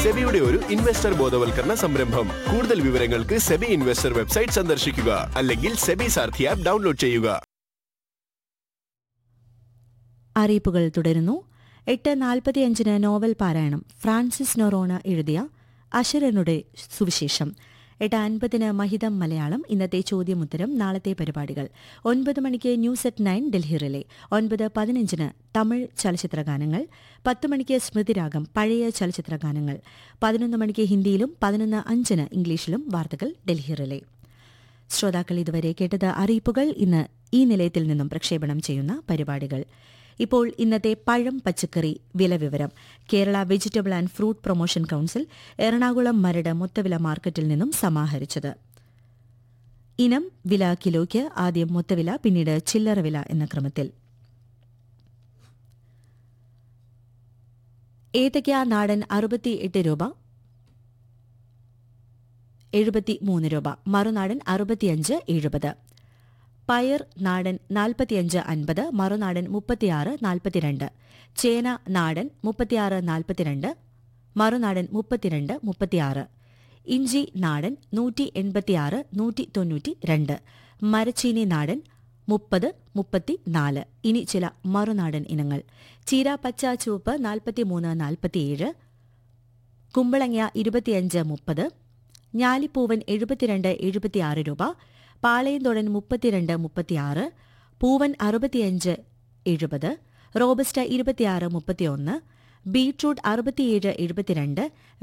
സെബിയുടെ ഒരു ഇൻവെസ്റ്റർ ബോധവൽക്കരണ സംരംഭം കൂടുതൽ വിവരങ്ങൾക്ക് സെബി ഇൻവെസ്റ്റർ വെബ്സൈറ്റ് സന്ദർശിക്കുക അല്ലെങ്കിൽ സെബി സാർഥി ആപ്പ് ഡൗൺലോഡ് ചെയ്യുക അറിയിപ്പുകൾ തുടരുന്നു എട്ട് നാൽപ്പത്തിയഞ്ചിന് നോവൽ പാരായണം ഫ്രാൻസിസ് നൊറോണ എഴുതിയ അശരനുടെ സുവിശേഷം എട്ട് അൻപതിന് മഹിതം മലയാളം ഇന്നത്തെ ചോദ്യമുത്തരം നാളത്തെ പരിപാടികൾ ഒൻപത് മണിക്ക് news at nine Delhi relay ഒൻപത് പതിനഞ്ചിന് തമിഴ് ചലച്ചിത്രഗാനങ്ങൾ പത്ത് മണിക്ക് സ്മൃതിരാഗം പഴയ ചലച്ചിത്രഗാനങ്ങൾ പതിനൊന്ന് മണിക്ക് ഹിന്ദിയിലും പതിനൊന്ന് അഞ്ചിന് ഇംഗ്ലീഷിലും വാർത്തകൾ ഡൽഹി റിലേ ശ്രോതാക്കൾ ഇതുവരെ കേട്ടത് അറിയിപ്പുകൾ ഇന്ന് ഈ നിലയത്തിൽ നിന്നും പ്രക്ഷേപണം ചെയ്യുന്ന പരിപാടികൾ ഇപ്പോൾ ഇന്നത്തെ പഴം പച്ചക്കറി വില വിവരം Kerala vegetable and fruit promotion council Ernakulam Maradu മൊത്തവില മാർക്കറ്റിൽ നിന്നും സമാഹരിച്ചത് ഇനം വില കിലോയ്ക്ക് ആദ്യം മൊത്തവില പിന്നീട് ചില്ലറ വില എന്ന ക്രമത്തിൽ ഏത്തയ്ക്ക നാടൻ അറുപത്തിയെട്ട് രൂപ എഴുപത്തി മൂന്ന് രൂപ മറുനാടൻ അറുപത്തിയഞ്ച് എഴുപത് പയർ നാടൻ നാൽപ്പത്തിയഞ്ച് അൻപത് മറുനാടൻ മുപ്പത്തിയാറ് നാൽപ്പത്തിരണ്ട് ചേന നാടൻ മുപ്പത്തിയാറ് നാൽപ്പത്തിരണ്ട് മറുനാടൻ മുപ്പത്തിരണ്ട് മുപ്പത്തിയാറ് ഇഞ്ചി നാടൻ നൂറ്റി എൺപത്തിയാറ് നൂറ്റി തൊണ്ണൂറ്റി രണ്ട് മരച്ചീനി നാടൻ മുപ്പത് മുപ്പത്തിനാല് ഇനി ചില മറുനാടൻ ഇനങ്ങൾ ചീര പച്ച ചുവപ്പ് നാൽപ്പത്തിമൂന്ന് നാൽപ്പത്തിയേഴ് കുമ്പളങ്ങ ഇരുപത്തിയഞ്ച് മുപ്പത് ഞാലിപ്പൂവൻ എഴുപത്തിരണ്ട് എഴുപത്തിയാറ് രൂപ പാളയംതോടൻ മുപ്പത്തിരണ്ട് മുപ്പത്തിയാറ് പൂവൻ അറുപത്തിയഞ്ച് എഴുപത് റോബസ്റ്റ ഇരുപത്തിയാറ് മുപ്പത്തിയൊന്ന് ബീട്രൂട്ട് അറുപത്തിയേഴ് എഴുപത്തിരണ്ട്